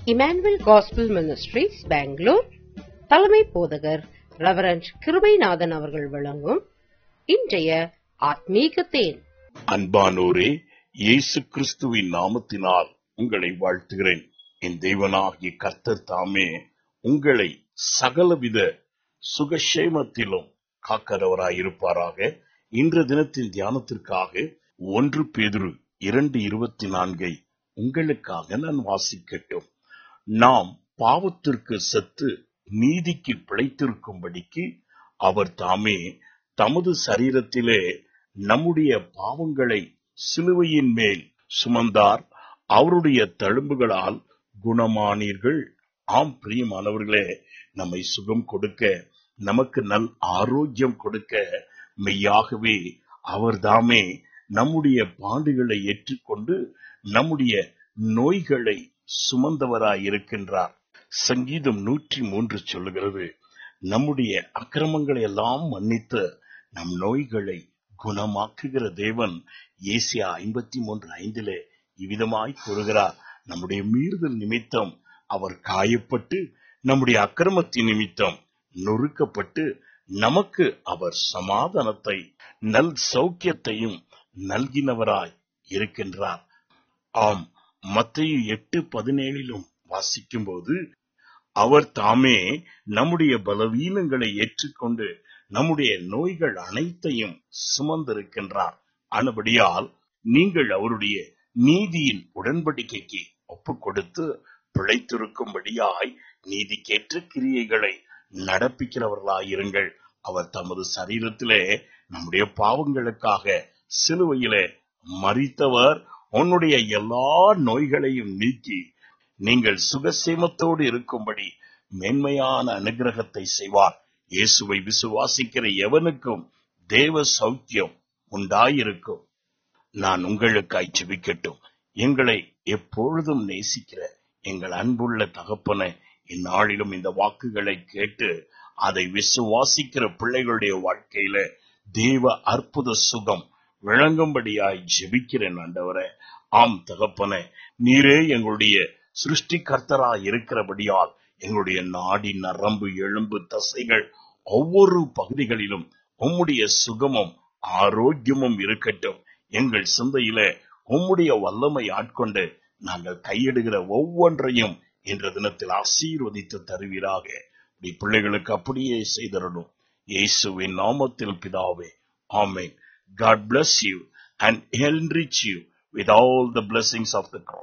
Emmanuel gospel ministries Bangalore தலைமை போதகர் reverend Kirubanathan அவர்கள் வழங்கும் இன்றைய ஆத்மீக தேன் அன்பானோரே இயேசு கிறிஸ்துவின் நாமத்தினால் உங்களை வாழ்த்துகிறேன் என் தேவனாகிய கர்த்தர் தாமே உங்களை சகலவித சுகஷேமத்திலும் காக்கிறவராயிருப்பாராக இன்று தினத்தின் தியானத்திற்காக ஒன்று பேதுரு இரண்டு இருபத்தி நான்கை உங்களுக்காக நான் வாசிக்கட்டும் நாம் பாவத்திற்கு செத்து நீதிக்கு பிழைத்திருக்கும்படிக்கு அவர் தாமே தமது சரீரத்திலே நம்முடைய பாவங்களை சிலுவையின் மேல் சுமந்தார் அவருடைய தழும்புகளால் குணமானீர்கள் ஆம் பிரியமானவர்களே நம்மை சுகம் கொடுக்க நமக்கு நல் ஆரோக்கியம் கொடுக்க மெய்யாகவே அவர்தாமே நம்முடைய பாடுகளை ஏற்றுக்கொண்டு நம்முடைய நோய்களை சுமந்தவராய் இருக்கின்றார் சங்கீதம் நூற்றி மூன்று சொல்லுகிறது நம்முடைய அக்கிரமங்களை எல்லாம் மன்னித்து நம் நோய்களை குணமாக்குகிற தேவன் ஏசியா ஐம்பத்தி மூன்று ஐந்திலே இவ்விதமாய் கூறுகிறார் நம்முடைய மீறுதல் நிமித்தம் அவர் காயப்பட்டு நம்முடைய அக்கிரமத்தின் நிமித்தம் நொறுக்கப்பட்டு நமக்கு அவர் சமாதானத்தை நல் சௌக்கியத்தையும் நல்கினவராய் இருக்கின்றார் ஆம் மத்திய எட்டு பதினேழிலும் வாசிக்கும் போது அவர் தாமே நம்முடைய பலவீனங்களை ஏற்றுக்கொண்டு நம்முடைய நோய்கள் அனைத்தையும் சுமந்திருக்கின்றார் ஆனபடியால் நீங்கள் அவருடைய நீதியின் உடன்படிக்கைக்கு ஒப்பு கொடுத்து பிழைத்திருக்கும்படியாய் நீதிக்கேற்ற கிரியைகளை நடப்பிக்கிறவர்களாயிருங்கள் அவர் தமது சரீரத்திலே நம்முடைய பாவங்களுக்காக சிலுவையிலே மறித்தவர் உன்னுடைய எல்லா நோய்களையும் நீக்கி நீங்கள் சுகசேமத்தோடு இருக்கும்படி மேன்மையான அனுகிரகத்தை செய்வார் இயேசுவை விசுவாசிக்கிற எவனுக்கும் தேவ சௌக்கியம் உண்டாயிருக்கும் நான் உங்களுக்காய் ஜெபிக்கட்டும் எங்களை எப்பொழுதும் நேசிக்கிற எங்கள் அன்புள்ள தகப்பன இந்நாளிலும் இந்த வாக்குகளை கேட்டு அதை விசுவாசிக்கிற பிள்ளைகளுடைய வாழ்க்கையில தேவ அற்புத சுகம் விளங்கும்படியாய் ஜெபிக்கிறேன் ஆண்டவரே ஆம் தகப்பன நீரே எங்களுடைய சிருஷ்டிகர்த்தராய் இருக்கிறபடியால் எங்களுடைய நாடி நரம்பு எலும்பு தசைகள் ஒவ்வொரு பகுதிகளிலும் உம்முடைய சுகமும் ஆரோக்கியமும் இருக்கட்டும் எங்கள் சிந்தையில உம்முடைய வல்லமை ஆட்கொண்டு நாங்கள் கையிடுகிற ஒவ்வொன்றையும் இன்ற தினத்தில் ஆசீர்வதித்து தருவீராக இப்படி பிள்ளைகளுக்கு அப்படியே செய்தரணும் இயேசுவின் நாமத்தில் பிதாவே ஆமென் God bless you and enrich you with all the blessings of the cross.